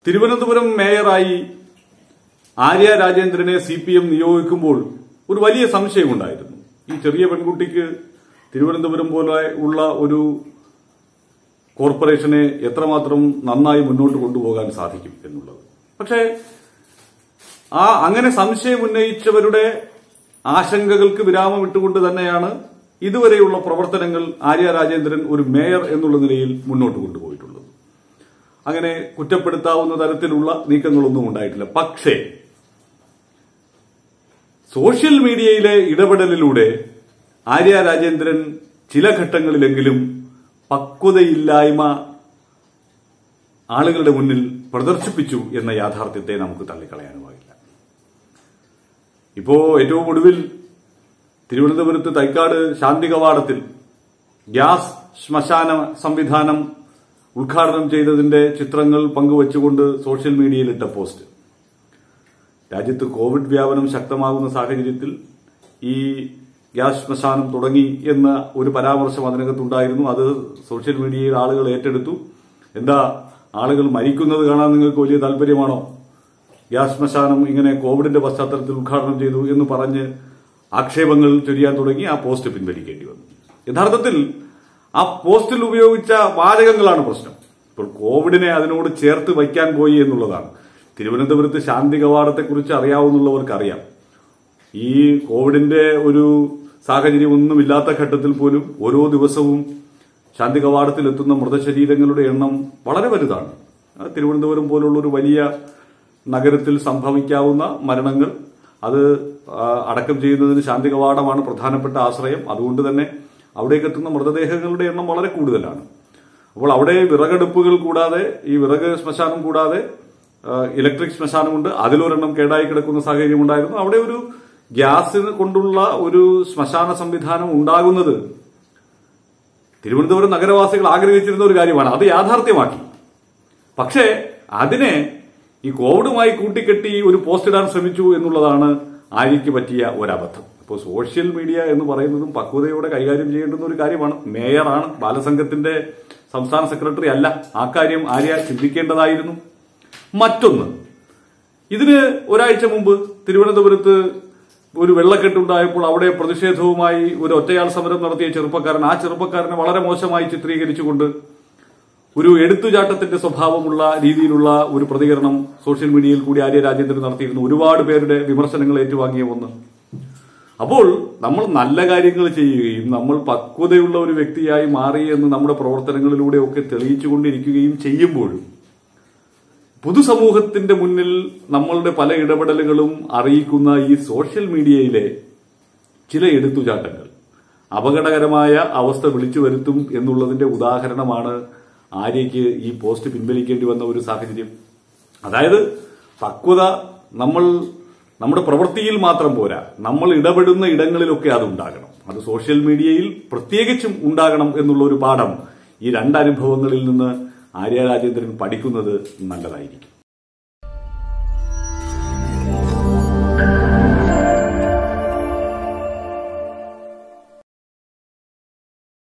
തിരുവനന്തപുരം മേയറായി ആര്യ രാജേന്ദ്രനെ C P M നിയോഗിക്കുമ്പോൾ ഒരു വലിയ സംശയമുണ്ടായിരുന്നു ഈ ചെറിയ പെൺകുട്ടിക്ക് തിരുവനന്തപുരം പോലെ ഉള്ള ഒരു കോർപ്പറേഷനെ എത്രമാത്രം നന്നായി മുന്നോട്ട് കൊണ്ടുപോകാൻ സാധിക്കും എന്നുള്ളത് പക്ഷേ ആ അങ്ങനെ സംശയം ഉന്നയിച്ചവരുടെ ആശങ്കകൾക്ക് വിരാമം ഇട്ടുകൊണ്ട് തന്നെയാണ് ഇതുവരെയുള്ള പ്രവർത്തനങ്ങൾ ആര്യ രാജേന്ദ്രൻ ഒരു മേയർ എന്നുള്ള നിലയിൽ മുന്നോട്ട് കൊണ്ടുപോയിട്ടുള്ളത് അങ്ങനെ കുറ്റപ്പെടുത്താവുന്ന തരത്തിലുള്ള നീക്കങ്ങളൊന്നും ഉണ്ടായിട്ടില്ല പക്ഷേ സോഷ്യൽ മീഡിയയിലെ ഇടപെടലിലൂടെ ആര്യ രാജേന്ദ്രൻ ചില ഘട്ടങ്ങളിലെങ്കിലും പക്വതയില്ലായ്മ ആളുകളുടെ മുന്നിൽ പ്രദർശിപ്പിച്ചു എന്ന യാഥാർത്ഥ്യത്തെ നമുക്ക് തള്ളിക്കളയാനുമാകില്ല ഇപ്പോ ഏറ്റവും ഒടുവിൽ തിരുവനന്തപുരത്ത് തൈക്കാട് ശാന്തി കവാടത്തിൽ ഗ്യാസ് ശ്മശാന സംവിധാനം ഉദ്ഘാടനം ചെയ്തതിന്റെ ചിത്രങ്ങൾ പങ്കുവച്ചുകൊണ്ട് സോഷ്യൽ മീഡിയയിൽ ഇട്ട പോസ്റ്റ് രാജ്യത്ത് കോവിഡ് വ്യാപനം ശക്തമാകുന്ന സാഹചര്യത്തിൽ ഈ ഗ്യാസ് ശ്മശാനം തുടങ്ങി എന്ന ഒരു പരാമർശം അതിനകത്തുണ്ടായിരുന്നു അത് സോഷ്യൽ മീഡിയയിൽ ആളുകൾ ഏറ്റെടുത്തു എന്താ ആളുകൾ മരിക്കുന്നത് കാണാൻ നിങ്ങൾക്ക് വലിയ താല്പര്യമാണോ ഗ്യാസ് ശ്മശാനം ഇങ്ങനെ കോവിഡിന്റെ പശ്ചാത്തലത്തിൽ ഉദ്ഘാടനം ചെയ്തു എന്ന് പറഞ്ഞ് ആക്ഷേപങ്ങൾ ചൊരിയാൻ തുടങ്ങി ആ പോസ്റ്റ് പിൻവലിക്കേണ്ടി വന്നു യഥാർത്ഥത്തിൽ ആ പോസ്റ്റിൽ ഉപയോഗിച്ച വാചകങ്ങളാണ് പ്രശ്നം ഇപ്പോൾ കോവിഡിനെ അതിനോട് ചേർത്ത് വയ്ക്കാൻ പോയി എന്നുള്ളതാണ് തിരുവനന്തപുരത്ത് ശാന്തി കവാടത്തെക്കുറിച്ച് അറിയാവുന്നവർക്ക് അറിയാം ഈ കോവിഡിന്റെ ഒരു സാഹചര്യം ഒന്നുമില്ലാത്ത ഘട്ടത്തിൽ പോലും ഓരോ ദിവസവും ശാന്തി കവാടത്തിൽ എത്തുന്ന മൃതശരീരങ്ങളുടെ എണ്ണം വളരെ വലുതാണ് ആ, തിരുവനന്തപുരം പോലുള്ള ഒരു വലിയ നഗരത്തിൽ സംഭവിക്കാവുന്ന മരണങ്ങൾ അത് ആ, അടക്കം ചെയ്യുന്നതിന് ശാന്തി കവാടമാണ് പ്രധാനപ്പെട്ട ആശ്രയം അതുകൊണ്ട് തന്നെ അവിടേക്ക് എത്തുന്ന മൃതദേഹങ്ങളുടെ എണ്ണം വളരെ കൂടുതലാണ് അപ്പോൾ അവിടെ വിറകടുപ്പുകൾ കൂടാതെ ഈ വിറക് ശ്മശാനം കൂടാതെ ആ, ഇലക്ട്രിക് ശ്മശാനമുണ്ട് അതിലൊരെണ്ണം കേടായി കിടക്കുന്ന സാഹചര്യം ഉണ്ടായിരുന്നു അവിടെ ഒരു ഗ്യാസ് കൊണ്ടുള്ള ഒരു ശ്മശാന സംവിധാനം ഉണ്ടാകുന്നത് തിരുവനന്തപുരം നഗരവാസികൾ ആഗ്രഹിച്ചിരുന്ന ഒരു കാര്യമാണ് അത് യാഥാർത്ഥ്യമാക്കി പക്ഷേ അതിനെ ഈ കോവിഡുമായി കൂട്ടിക്കെട്ടി ഒരു പോസ്റ്റ് ഇടാൻ ശ്രമിച്ചു എന്നുള്ളതാണ് ആര്യയ്ക്ക് പറ്റിയ ഒരബദ്ധം ഇപ്പോൾ സോഷ്യൽ മീഡിയ എന്ന് പറയുന്നതും പക്വതയോടെ കൈകാര്യം ചെയ്യേണ്ടുന്ന ഒരു കാര്യമാണ് മേയറാണ് ബാലസംഘത്തിന്റെ സംസ്ഥാന സെക്രട്ടറി അല്ല ആ കാര്യം ആര്യ ചിന്തിക്കേണ്ടതായിരുന്നു മറ്റൊന്ന് ഇതിന് ഒരാഴ്ച മുമ്പ് തിരുവനന്തപുരത്ത് ഒരു വെള്ളക്കെട്ടുണ്ടായപ്പോൾ അവിടെ പ്രതിഷേധവുമായി ഒരു ഒറ്റയാൾ സമരം നടത്തിയ ചെറുപ്പക്കാരൻ ആ ചെറുപ്പക്കാരനെ വളരെ മോശമായി ചിത്രീകരിച്ചുകൊണ്ട് ഒരു എടുത്തുചാട്ടത്തിന്റെ സ്വഭാവമുള്ള രീതിയിലുള്ള ഒരു പ്രതികരണം സോഷ്യൽ മീഡിയയിൽ കൂടി ആര്യ രാജേന്ദ്രൻ നടത്തിയിരുന്നു ഒരുപാട് പേരുടെ വിമർശനങ്ങൾ ഏറ്റുവാങ്ങിയ ഒന്ന് അപ്പോൾ നമ്മൾ നല്ല കാര്യങ്ങൾ ചെയ്യുകയും നമ്മൾ പക്വതയുള്ള ഒരു വ്യക്തിയായി മാറി എന്ന് നമ്മുടെ പ്രവർത്തനങ്ങളിലൂടെയൊക്കെ തെളിയിച്ചുകൊണ്ടിരിക്കുകയും ചെയ്യുമ്പോഴും പൊതുസമൂഹത്തിന്റെ മുന്നിൽ നമ്മളുടെ പല ഇടപെടലുകളും അറിയിക്കുന്ന ഈ സോഷ്യൽ മീഡിയയിലെ ചില എടുത്തുചാട്ടങ്ങൾ അപകടകരമായ അവസ്ഥ വിളിച്ചു വരുത്തും എന്നുള്ളതിന്റെ ഉദാഹരണമാണ് ആര്യയ്ക്ക് ഈ പോസ്റ്റ് പിൻവലിക്കേണ്ടി വന്ന ഒരു സാഹചര്യം അതായത് പക്വത നമ്മൾ നമ്മുടെ പ്രവൃത്തിയിൽ മാത്രം പോരാ നമ്മൾ ഇടപെടുന്ന ഇടങ്ങളിലൊക്കെ അത് ഉണ്ടാകണം അത് സോഷ്യൽ മീഡിയയിൽ പ്രത്യേകിച്ചും ഉണ്ടാകണം എന്നുള്ള ഒരു പാഠം ഈ രണ്ട് അനുഭവങ്ങളിൽ നിന്ന് ആര്യ രാജേന്ദ്രൻ പഠിക്കുന്നത് നല്ലതായിരിക്കും